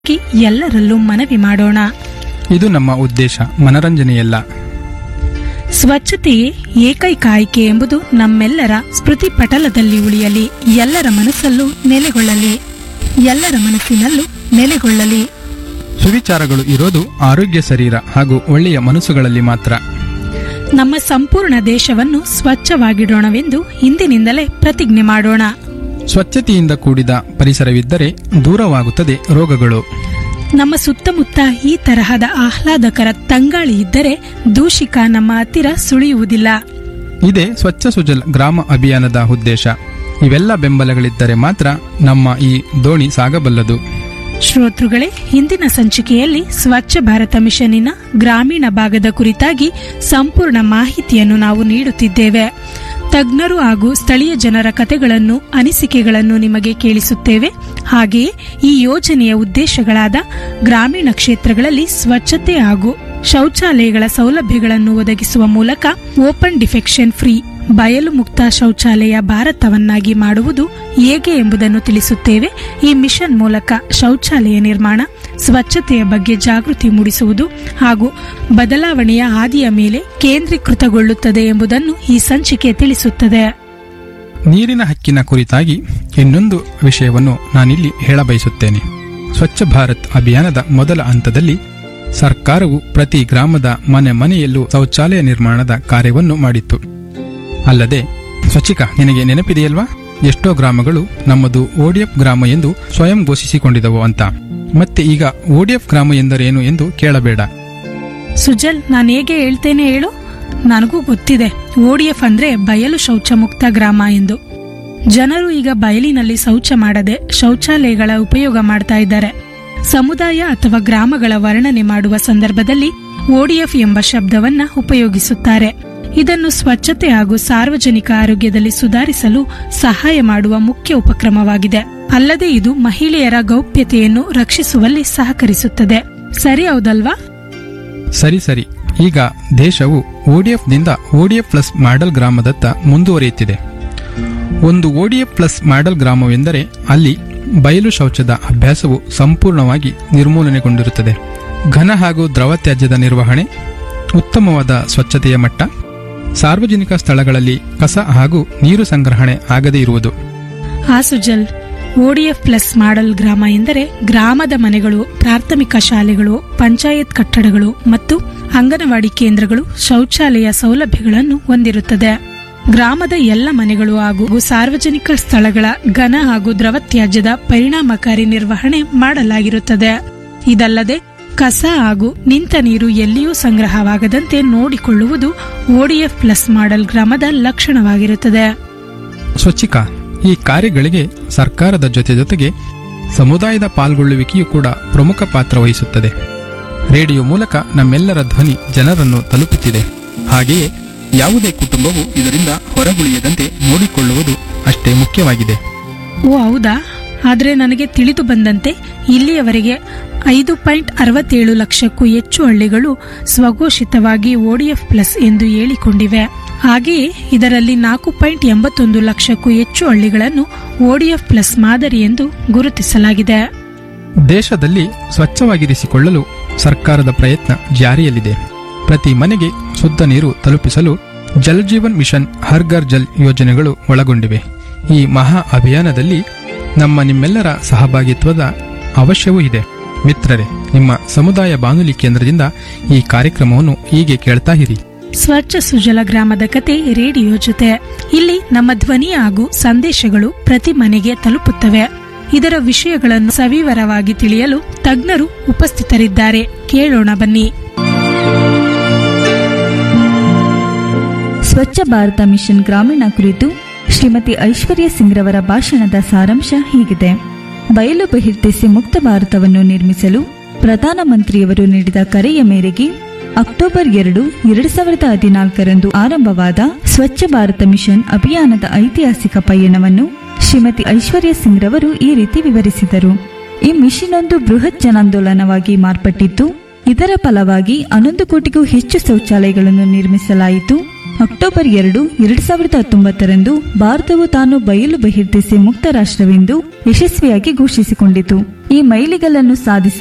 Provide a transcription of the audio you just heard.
ಕಿ ಎಲ್ಲರಲ್ಲೂ ಮನವಿ ಮಾಡೋಣ ಇದು ನಮ್ಮ ಉದ್ದೇಶ ಮನರಂಜನೆಯಲ್ಲ ಸ್ವಚ್ಛತೆಯೇ ಏಕೈಕ ಆಯ್ಕೆ ಎಂಬುದು ನಮ್ಮೆಲ್ಲರ ಸ್ಮೃತಿ ಪಟಲದಲ್ಲಿ ಉಳಿಯಲಿ ಎಲ್ಲರ ಮನಸ್ಸಲ್ಲೂ ನೆಲೆಗೊಳ್ಳಲಿ ಎಲ್ಲರ ಮನಸ್ಸಿನಲ್ಲೂ ನೆಲೆಗೊಳ್ಳಲಿ ಸುವಿಚಾರಗಳು ಇರೋದು ಆರೋಗ್ಯ ಶರೀರ ಹಾಗೂ ಒಳ್ಳೆಯ ಮನಸ್ಸುಗಳಲ್ಲಿ ಮಾತ್ರ ನಮ್ಮ ಸಂಪೂರ್ಣ ದೇಶವನ್ನು ಸ್ವಚ್ಛವಾಗಿಡೋಣವೆಂದು ಇಂದಿನಿಂದಲೇ ಪ್ರತಿಜ್ಞೆ ಮಾಡೋಣ ಸ್ವಚ್ಛತೆಯಿಂದ ಕೂಡಿದ ಪರಿಸರವಿದ್ದರೆ ದೂರವಾಗುತ್ತದೆ ರೋಗಗಳು ನಮ್ಮ ಸುತ್ತಮುತ್ತ ಈ ತರಹದ ಆಹ್ಲಾದಕರ ತಂಗಾಳಿ ಇದ್ದರೆ ದೂಷಿಕ ನಮ್ಮ ಹತ್ತಿರ ಸುಳಿಯುವುದಿಲ್ಲ ಇದೇ ಸ್ವಚ್ಛ ಸುಜಲ್ ಗ್ರಾಮ ಅಭಿಯಾನದ ಉದ್ದೇಶ ಇವೆಲ್ಲ ಬೆಂಬಲಗಳಿದ್ದರೆ ಮಾತ್ರ ನಮ್ಮ ಈ ದೋಣಿ ಸಾಗಬಲ್ಲದು ಶ್ರೋತೃಗಳೇ ಹಿಂದಿನ ಸಂಚಿಕೆಯಲ್ಲಿ ಸ್ವಚ್ಛ ಭಾರತ ಮಿಷನ್ನಿನ ಗ್ರಾಮೀಣ ಭಾಗದ ಕುರಿತಾಗಿ ಸಂಪೂರ್ಣ ಮಾಹಿತಿಯನ್ನು ನಾವು ನೀಡುತ್ತಿದ್ದೇವೆ ತಜ್ಞರು ಹಾಗೂ ಸ್ಥಳೀಯ ಜನರ ಕಥೆಗಳನ್ನು ಅನಿಸಿಕೆಗಳನ್ನು ನಿಮಗೆ ಕೇಳಿಸುತ್ತೇವೆ ಹಾಗೆಯೇ ಈ ಯೋಜನೆಯ ಉದ್ದೇಶಗಳಾದ ಗ್ರಾಮೀಣ ಕ್ಷೇತ್ರಗಳಲ್ಲಿ ಸ್ವಚ್ಛತೆ ಹಾಗೂ ಶೌಚಾಲಯಗಳ ಸೌಲಭ್ಯಗಳನ್ನು ಒದಗಿಸುವ ಮೂಲಕ ಓಪನ್ ಡಿಫೆಕ್ಷನ್ ಫ್ರೀ ಬಯಲು ಮುಕ್ತ ಶೌಚಾಲಯ ಭಾರತವನ್ನಾಗಿ ಮಾಡುವುದು ಹೇಗೆ ಎಂಬುದನ್ನು ತಿಳಿಸುತ್ತೇವೆ ಈ ಮಿಷನ್ ಮೂಲಕ ಶೌಚಾಲಯ ನಿರ್ಮಾಣ ಸ್ವಚ್ಛತೆಯ ಬಗ್ಗೆ ಜಾಗೃತಿ ಮೂಡಿಸುವುದು ಹಾಗೂ ಬದಲಾವಣೆಯ ಹಾದಿಯ ಮೇಲೆ ಕೇಂದ್ರೀಕೃತಗೊಳ್ಳುತ್ತದೆ ಎಂಬುದನ್ನು ಈ ಸಂಚಿಕೆ ತಿಳಿಸುತ್ತದೆ ನೀರಿನ ಹಕ್ಕಿನ ಕುರಿತಾಗಿ ಇನ್ನೊಂದು ವಿಷಯವನ್ನು ನಾನಿಲ್ಲಿ ಹೇಳಬಯಸುತ್ತೇನೆ ಸ್ವಚ್ಛ ಭಾರತ್ ಅಭಿಯಾನದ ಮೊದಲ ಹಂತದಲ್ಲಿ ಸರ್ಕಾರವು ಪ್ರತಿ ಗ್ರಾಮದ ಮನೆ ಮನೆಯಲ್ಲೂ ಶೌಚಾಲಯ ನಿರ್ಮಾಣದ ಕಾರ್ಯವನ್ನು ಮಾಡಿತ್ತು ಅಲ್ಲದೆ ಸ್ವಚ್ಛಿಕ ನಿನಗೆ ನೆನಪಿದೆಯಲ್ವಾ ಎಷ್ಟೋ ಗ್ರಾಮಗಳು ನಮ್ಮದು ಓಡಿಎಫ್ ಗ್ರಾಮ ಎಂದು ಸ್ವಯಂ ಘೋಷಿಸಿಕೊಂಡಿದವು ಅಂತ ಮತ್ತೆ ಈಗ ಓಡಿಎಫ್ ಗ್ರಾಮ ಎಂದರೇನು ಎಂದು ಕೇಳಬೇಡ ಸುಜಲ್ ನಾನು ಹೇಗೆ ಹೇಳ್ತೇನೆ ಹೇಳು ನನಗೂ ಗೊತ್ತಿದೆ ಓಡಿಎಫ್ ಅಂದ್ರೆ ಬಯಲು ಶೌಚ ಮುಕ್ತ ಗ್ರಾಮ ಎಂದು ಜನರು ಈಗ ಬಯಲಿನಲ್ಲಿ ಶೌಚ ಮಾಡದೆ ಶೌಚಾಲಯಗಳ ಉಪಯೋಗ ಮಾಡ್ತಾ ಇದ್ದಾರೆ ಸಮುದಾಯ ಅಥವಾ ಗ್ರಾಮಗಳ ವರ್ಣನೆ ಮಾಡುವ ಸಂದರ್ಭದಲ್ಲಿ ಓಡಿಎಫ್ ಎಂಬ ಶಬ್ದವನ್ನ ಉಪಯೋಗಿಸುತ್ತಾರೆ ಇದನ್ನು ಸ್ವಚ್ಛತೆ ಹಾಗೂ ಸಾರ್ವಜನಿಕ ಆರೋಗ್ಯದಲ್ಲಿ ಸುಧಾರಿಸಲು ಸಹಾಯ ಮಾಡುವ ಮುಖ್ಯ ಉಪಕ್ರಮವಾಗಿದೆ ಅಲ್ಲದೆ ಇದು ಮಹಿಳೆಯರ ಗೌಪ್ಯತೆಯನ್ನು ರಕ್ಷಿಸುವಲ್ಲಿ ಸಹಕರಿಸುತ್ತದೆ ಸರಿ ಹೌದಲ್ವಾ ಸರಿ ಸರಿ ಈಗ ದೇಶವು ಓಡಿಎಫ್ನಿಂದ ಓಡಿಎಫ್ ಪ್ಲಸ್ ಮಾಡೆಲ್ ಗ್ರಾಮದತ್ತ ಮುಂದುವರಿಯುತ್ತಿದೆ ಒಂದು ಓಡಿಎಫ್ ಪ್ಲಸ್ ಮಾಡೆಲ್ ಗ್ರಾಮವೆಂದರೆ ಅಲ್ಲಿ ಬಯಲು ಶೌಚದ ಅಭ್ಯಾಸವು ಸಂಪೂರ್ಣವಾಗಿ ನಿರ್ಮೂಲನೆಗೊಂಡಿರುತ್ತದೆ ಘನ ಹಾಗೂ ದ್ರವ ತ್ಯಾಜ್ಯದ ನಿರ್ವಹಣೆ ಉತ್ತಮವಾದ ಸ್ವಚ್ಛತೆಯ ಮಟ್ಟ ಸಾರ್ವಜನಿಕ ಸ್ಥಳಗಳಲ್ಲಿ ಕಸ ಹಾಗೂ ನೀರು ಸಂಗ್ರಹಣೆ ಆಗದೇ ಇರುವುದು ಆ ಸುಜಲ್ ಓಡಿಎಫ್ ಪ್ಲಸ್ ಮಾಡಲ್ ಗ್ರಾಮ ಎಂದರೆ ಗ್ರಾಮದ ಮನೆಗಳು ಪ್ರಾಥಮಿಕ ಶಾಲೆಗಳು ಪಂಚಾಯತ್ ಕಟ್ಟಡಗಳು ಮತ್ತು ಅಂಗನವಾಡಿ ಕೇಂದ್ರಗಳು ಶೌಚಾಲಯ ಸೌಲಭ್ಯಗಳನ್ನು ಹೊಂದಿರುತ್ತದೆ ಗ್ರಾಮದ ಎಲ್ಲ ಮನೆಗಳು ಹಾಗೂ ಸಾರ್ವಜನಿಕ ಸ್ಥಳಗಳ ಘನ ಹಾಗೂ ದ್ರವ ತ್ಯಾಜ್ಯದ ಪರಿಣಾಮಕಾರಿ ನಿರ್ವಹಣೆ ಮಾಡಲಾಗಿರುತ್ತದೆ ಇದಲ್ಲದೆ ಕಸ ಹಾಗೂ ನಿಂತ ನೀರು ಎಲ್ಲಿಯೂ ಸಂಗ್ರಹವಾಗದಂತೆ ನೋಡಿಕೊಳ್ಳುವುದು ಓಡಿಎಫ್ ಪ್ಲಸ್ ಮಾಡಲ್ ಗ್ರಾಮದ ಲಕ್ಷಣವಾಗಿರುತ್ತದೆ ಸ್ವಚ್ಛಿಕ ಈ ಕಾರ್ಯಗಳಿಗೆ ಸರ್ಕಾರದ ಜೊತೆ ಜೊತೆಗೆ ಸಮುದಾಯದ ಪಾಲ್ಗೊಳ್ಳುವಿಕೆಯೂ ಕೂಡ ಪ್ರಮುಖ ಪಾತ್ರ ವಹಿಸುತ್ತದೆ ರೇಡಿಯೋ ಮೂಲಕ ನಮ್ಮೆಲ್ಲರ ಧ್ವನಿ ಜನರನ್ನು ತಲುಪುತ್ತಿದೆ ಹಾಗೆಯೇ ಯಾವುದೇ ಕುಟುಂಬವು ಇದರಿಂದ ಹೊರಗುಳಿಯದಂತೆ ನೋಡಿಕೊಳ್ಳುವುದು ಅಷ್ಟೇ ಮುಖ್ಯವಾಗಿದೆ ಓ ಹೌದಾ ಆದರೆ ನನಗೆ ತಿಳಿದು ಬಂದಂತೆ ಇಲ್ಲಿಯವರೆಗೆ ಐದು ಪಾಯಿಂಟ್ ಅರವತ್ತೇಳು ಲಕ್ಷಕ್ಕೂ ಹೆಚ್ಚು ಹಳ್ಳಿಗಳು ಸ್ವಘೋಷಿತವಾಗಿ ಓಡಿಎಫ್ ಪ್ಲಸ್ ಎಂದು ಹೇಳಿಕೊಂಡಿವೆ ಹಾಗೆಯೇ ಇದರಲ್ಲಿ ನಾಲ್ಕು ಪಾಯಿಂಟ್ ಎಂಬತ್ತೊಂದು ಲಕ್ಷಕ್ಕೂ ಹೆಚ್ಚು ಹಳ್ಳಿಗಳನ್ನು ಓಡಿಎಫ್ ಪ್ಲಸ್ ಮಾದರಿ ಎಂದು ಗುರುತಿಸಲಾಗಿದೆ ದೇಶದಲ್ಲಿ ಸ್ವಚ್ಛವಾಗಿರಿಸಿಕೊಳ್ಳಲು ಸರ್ಕಾರದ ಪ್ರಯತ್ನ ಜಾರಿಯಲ್ಲಿದೆ ಪ್ರತಿ ಮನೆಗೆ ಶುದ್ಧ ನೀರು ತಲುಪಿಸಲು ಜಲ್ ಜೀವನ್ ಮಿಷನ್ ಹರ್ ಘರ್ ಜಲ್ ಯೋಜನೆಗಳು ಒಳಗೊಂಡಿವೆ ಈ ಮಹಾ ಅಭಿಯಾನದಲ್ಲಿ ನಮ್ಮ ನಿಮ್ಮೆಲ್ಲರ ಸಹಭಾಗಿತ್ವದ ಅವಶ್ಯವೂ ಇದೆ ಮಿತ್ರರೇ ನಿಮ್ಮ ಸಮುದಾಯ ಬಾನುಲಿ ಕೇಂದ್ರದಿಂದ ಈ ಕಾರ್ಯಕ್ರಮವನ್ನು ಹೀಗೆ ಕೇಳ್ತಾ ಇರಿ ಸ್ವಚ್ಛ ಸುಜಲ ಗ್ರಾಮದ ಕತೆ ರೇಡಿಯೋ ಜೊತೆ ಇಲ್ಲಿ ನಮ್ಮ ಧ್ವನಿ ಹಾಗೂ ಸಂದೇಶಗಳು ಪ್ರತಿ ಮನೆಗೆ ತಲುಪುತ್ತವೆ ಇದರ ವಿಷಯಗಳನ್ನು ಸವಿವರವಾಗಿ ತಿಳಿಯಲು ತಜ್ಞರು ಉಪಸ್ಥಿತರಿದ್ದಾರೆ ಕೇಳೋಣ ಬನ್ನಿ ಸ್ವಚ್ಛ ಭಾರತ ಮಿಷನ್ ಗ್ರಾಮೀಣ ಕುರಿತು ಶ್ರೀಮತಿ ಐಶ್ವರ್ಯ ಸಿಂಗ್ರವರ ಭಾಷಣದ ಸಾರಾಂಶ ಹೀಗಿದೆ ಬಯಲು ಬಹಿರ್ದೆಸೆ ಮುಕ್ತ ಭಾರತವನ್ನು ನಿರ್ಮಿಸಲು ಪ್ರಧಾನಮಂತ್ರಿಯವರು ನೀಡಿದ ಕರೆಯ ಮೇರೆಗೆ ಅಕ್ಟೋಬರ್ ಎರಡು ಎರಡು ಸಾವಿರದ ಹದಿನಾಲ್ಕರಂದು ಆರಂಭವಾದ ಸ್ವಚ್ಛ ಭಾರತ ಮಿಷನ್ ಅಭಿಯಾನದ ಐತಿಹಾಸಿಕ ಪಯಣವನ್ನು ಶ್ರೀಮತಿ ಐಶ್ವರ್ಯ ಸಿಂಗ್ರವರು ಈ ರೀತಿ ವಿವರಿಸಿದರು ಈ ಮಿಷನ್ ಒಂದು ಬೃಹತ್ ಜನಾಂದೋಲನವಾಗಿ ಮಾರ್ಪಟ್ಟಿದ್ದು ಇದರ ಫಲವಾಗಿ ಹನ್ನೊಂದು ಕೋಟಿಗೂ ಹೆಚ್ಚು ಶೌಚಾಲಯಗಳನ್ನು ನಿರ್ಮಿಸಲಾಯಿತು ಅಕ್ಟೋಬರ್ ಎರಡು ಎರಡ್ ಸಾವಿರದ ಹತ್ತೊಂಬತ್ತರಂದು ಭಾರತವು ತಾನು ಬಯಲು ಬಹಿರ್ದೆಸೆ ಮುಕ್ತ ರಾಷ್ಟ್ರವೆಂದು ಯಶಸ್ವಿಯಾಗಿ ಘೋಷಿಸಿಕೊಂಡಿತು ಈ ಮೈಲಿಗಲ್ಲನ್ನು ಸಾಧಿಸಿ